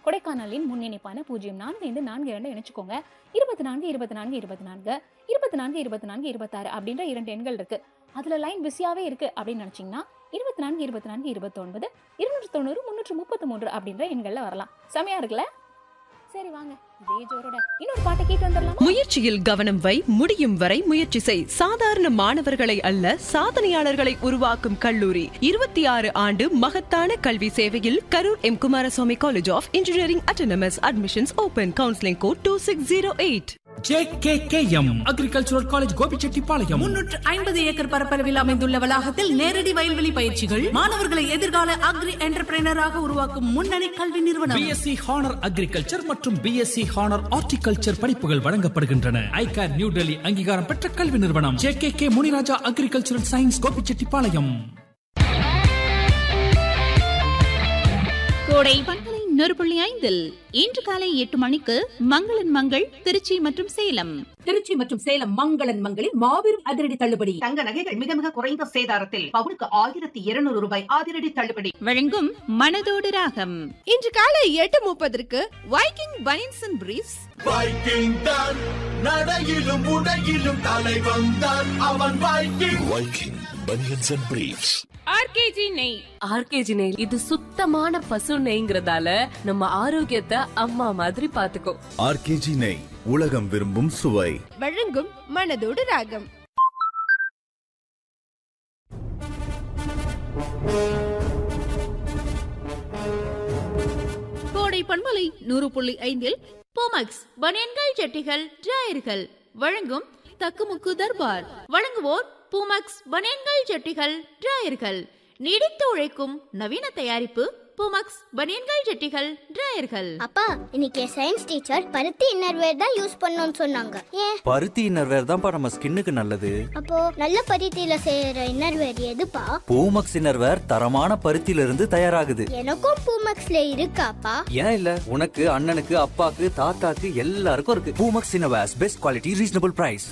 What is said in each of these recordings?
கொடைக்கானலின் முன் இணைப்பான பூஜ்ஜியம் நான்கு ஐந்து நான்கு இரண்டு இணைச்சுக்கோங்க இருபத்தி நான்கு இருபத்தி நான்கு இருபத்தி நான்கு இருபத்தி நான்கு இருபத்தி நான்கு இருபத்தாறு அப்படின்ற இரண்டு எண்கள் இருக்கு அதுல லைன் பிஸியாவே இருக்கு அப்படின்னு நினைச்சீங்கன்னா இருபத்தி நான்கு இருபத்தி நான்கு இருபத்தொன்பது இருநூற்றி தொண்ணூறு முன்னூற்று முப்பத்தி மூன்று அப்படின்ற எண்கள்ல வரலாம் செமையா இருக்குல்ல சரி வாங்க இதே ஜோரோட இன்னொரு பாட்டை கேட்டு வந்துடலாம் முயற்சியில் கவனம் வை முடியும் வரை முயற்சி செய் சாதாரண மாணவர்களை அல்ல சாதனையாளர்களை உருவாக்கும் கல்லூரி இருபத்தி ஆறு ஆண்டு மகத்தான கல்வி சேவையில் Karur M Kumaraswamy college of engineering autonomous admissions open counselling code two six zero eight JKKM agricultural college Gobichettipalayam முன்னூற்று ஐம்பது ஏக்கர் பரப்பளவில் அமைந்துள்ள வளாகத்தில் நேரடி வயல்வெளி பயிற்சிகள் மாணவர்களை எதிர்கால அக்ரி என்டர்பிரைனராக உருவாக்கும் முன்னணி கல்வி நிறுவனம் பிஎஸ்சி ஹானர் அக்ரிகல்ச்சர் மற்றும் பிஎஸ்சி ஹானர் ஹார்டிகல்ச்சர் படிப்புகள் வழங்கப்படுகின்றன ஐகார் நியூ டெல்லி அங்கீகாரம் பெற்ற கல்வி நிறுவனம் JKK Muniraja agricultural science Gobichettipalayam Kodai பண்பலை நூறு புள்ளி ஐந்தில் இன்று காலை எட்டு மணிக்கு மங்களன் மங்கள் திருச்சி மற்றும் சேலம் திருச்சி மற்றும் சேலம் மங்களன் மங்களில் மாபெரும் அதிரடி தள்ளுபடி தங்க நகைகள் மிக மிக குறைந்த சேதாரத்தில் பவுனுக்கு ஆயிரத்தி இருநூறு ரூபாய் அதிரடி தள்ளுபடி வழங்கும் மனதோடு ராகம் இன்று காலை எட்டு முப்பதற்கு Viking banians and briefs Viking தான் நடையிலும் உடையிலும் தலைவன் தான் அவன் Viking Viking banians and briefs RKG நெய் ஆர்கேஜி நெய் இது சுத்தமான பசு நெய்ங்கிறதால நம்ம ஆரோக்கியத்தை அம்மா மாதிரி பாத்துக்கோ ஆர்கேஜி நெய் உலகம் விரும்பும் சுவை வழங்கும் மனதோடு ராகம் கோடை பண்பலை நூறு புள்ளி ஐந்தில் போமக்ஸ் பனியன்கள் ஜட்டிகள் டிராயர்கள் வழங்கும் தக்குமுக்கு தர்பார் வழங்குவோர் பூமக்ஸ் பனியன்கள் ஜட்டிகள் டிராயர்கள் நீடித்து உழைக்கும் நவீன தயாரிப்பு பூமக்ஸ் பனியன்கள் ஜட்டிகள் டிராயர்கள் அப்பா இன்னைக்கு சயின்ஸ் டீச்சர் பருத்தி இன்னர்வேர் தான் யூஸ் பண்ணணும்னு சொன்னாங்க ஏன் பருத்தி இன்னர்வேர் தான்ப்பா நம்ம ஸ்கின்னுக்கு நல்லது அப்போ நல்ல பருத்தியில செய்யற இன்னர்வேர் எதுப்பா பூமக்ஸ் இன்னர்வேர் தரமான பருத்தியில இருந்து தயாராகுது எனக்கும் பூமக்ஸ்ல இருக்காப்பா ஏன் இல்ல உனக்கு அண்ணனுக்கு அப்பாக்கு தாத்தாக்கு எல்லாருக்கும் இருக்கு Poomex innerwears best quality reasonable price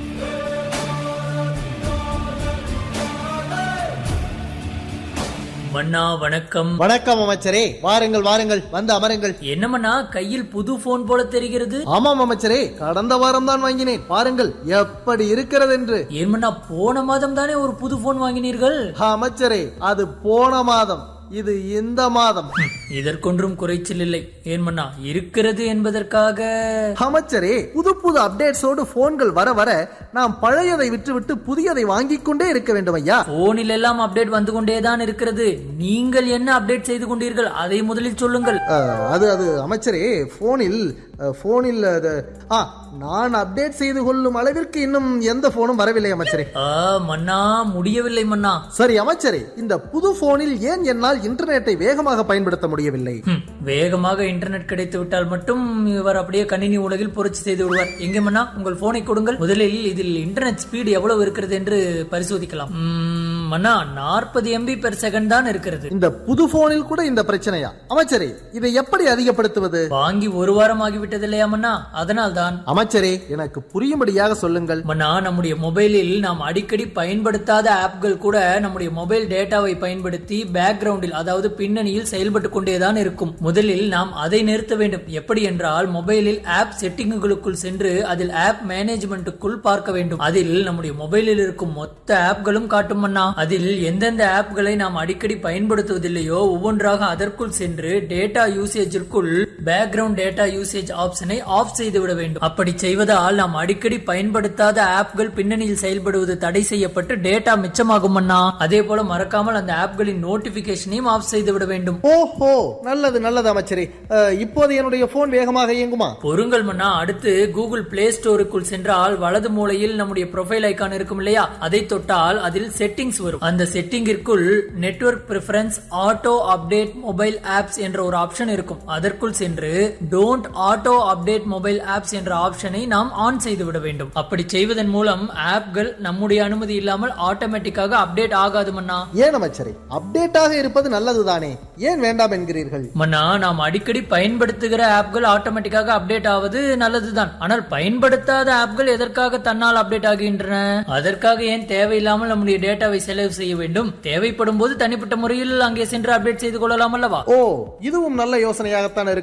மன்னா வணக்கம் வணக்கம் அமைச்சரே வாருங்கள் வாருங்கள் வந்து அமருங்கள் என்ன மன்னா கையில் புது போன் போல தெரிகிறது ஆமாம் அமைச்சரே கடந்த வாரம் தான் வாங்கினேன் பாருங்கள் எப்படி இருக்கிறது என்று ஏன்மண்ணா போன மாதம் தானே ஒரு புது போன் வாங்கினீர்கள் அமைச்சரே அது போன மாதம் இது இந்த மாதம் இதற்கொன்றும் குறைச்சல் இல்லை ஏன்மண்ணா இருக்கிறது என்பதற்காக அமைச்சரே புது புது அப்டேட்ஸோடு போன்கள் வர வர நாம் பழையதை விட்டுவிட்டு புதியதை வாங்கிக் கொண்டே இருக்க வேண்டும் ஐயா போனில் எல்லாம் அப்டேட் வந்து கொண்டேதான் இருக்கிறது நீங்கள் என்ன அப்டேட் செய்து கொண்டீர்கள் அதை முதலில் சொல்லுங்கள் அஹ், அது அது அமைச்சரே போனில் அஹ், போனில் அது ஆ நான் அப்டேட் செய்து கொள்ளும் அளவிற்கு இன்னும் எந்த போனும் வரவில்லை அமைச்சரே ஆ மன்னா முடியவில்லை மன்னா சரி அமைச்சரே இந்த புது போனில் ஏன் என்னால் இன்டர்நெட்டை வேகமாக பயன்படுத்த முடியவில்லை ஹம், வேகமாக இன்டர்நெட் கிடைத்து விட்டால் மட்டும் இவர் அப்படியே கணினி உலகில் புரட்சி செய்து விடுவார் எங்கே மன்னா உங்கள் போனை கொடுங்கள் முதலில் இதில் இன்டர்நெட் ஸ்பீடு எவ்வளவு இருக்கிறது என்று பரிசோதிக்கலாம் உம், மன்னா நாற்பது எம்பி பெர் செகண்ட் தான் இருக்கிறது இந்த புது போனில் கூட இந்த பிரச்சனையா அமைச்சரே இதை எப்படி அதிகப்படுத்துவது வாங்கி ஒரு வாரம் ஆகிவிட்டது இல்லையா மன்னா அதனால் தான் அமைச்சரே எனக்கு புரியும்படியாக சொல்லுங்கள் மன்னா நம்முடைய மொபைலில் நாம் அடிக்கடி பயன்படுத்தாத ஆப்கள் கூட நம்முடைய மொபைல் டேட்டாவை பயன்படுத்தி பேக்ரவுண்டில் அதாவது பின்னணியில் செயல்பட்டு கொண்டேதான் இருக்கும் முதலில் நாம் அதை நிறுத்த வேண்டும் எப்படி என்றால் மொபைலில் ஆப் செட்டிங்குகளுக்குள் சென்று அதில் ஆப் மேனேஜ்மெண்ட்டுக்குள் பார்க்க வேண்டும் அதில் நம்முடைய மொபைலில் இருக்கும் மொத்த ஆப்களும் காட்டும் மன்னா அதில் எந்தெந்த ஆப்களை நாம் அடிக்கடி பயன்படுத்துவதில்லையோ ஒவ்வொன்றாக அதற்குள் சென்று டேட்டா யூசேஜிற்குள் பேக்ரவுண்ட் டேட்டா யூசேஜ் ஆப்ஷனை ஆஃப் செய்து விட வேண்டும் அப்படி செய்வதால் நாம் அடிக்கடி பயன்படுத்தாத ஆப்கள் பின்னணியில் செயல்படுவது தடை செய்யப்பட்டு டேட்டா மிச்சமாகும் அண்ணா அதே போல மறக்காமல் அந்த ஆப்களின் நோட்டிபிகேஷனையும் ஆஃப் செய்து விட வேண்டும் ஓஹோ நல்லது நல்லது அமைச்சரே அஹ், இப்போது என்னுடைய போன் வேகமாக இயங்குமா பொருங்கள் மன்னா அடுத்து கூகுள் பிளே ஸ்டோருக்குள் சென்றால் வலது மூலையில் நம்முடைய ப்ரொஃபைல் ஐகான் இருக்கும் இல்லையா அதை தொட்டால் அதில் செட்டிங்ஸ் வரும் அந்த செட்டிங்கிற்குள் network preference auto update mobile apps என்ற ஒரு ஆப்ஷன் இருக்கும் அதற்குள் சென்று don't auto update mobile apps என்ற ஆப்ஷனை நாம் ஆன் செய்து விட வேண்டும் அப்படி செய்வதன் மூலம் ஆப்கள் நம்முடைய அனுமதி இல்லாமல் ஆட்டோமேட்டிக்காக அப்டேட் ஆகாது மன்னா ஏன் அமைச்சரே அப்டேட்டாக இருப்பது நல்லதுதானே ஏன் வேண்டாம் என்கிறீர்கள் மன்னா நாம் அடிக்கடி பயன்படுத்துகிற ஆப்கள் ஆட்டோமேட்டிக்காக அப்டேட் ஆவது நல்லதுதான் ஆனால் பயன்படுத்தாத ஆப்கள் எதற்காக தன்னால் அப்டேட் ஆகின்றன அதற்காக ஏன் தேவையில்லாமல் நம்முடைய டேட்டாவை செலவு செய்ய வேண்டும் தேவைப்படும் போது தனிப்பட்ட முறையில் அங்கே சென்று அப்டேட் செய்து கொள்ளலாம் அல்லவா ஓ இதுவும் நல்ல யோசனையாகத்தான் இருக்கு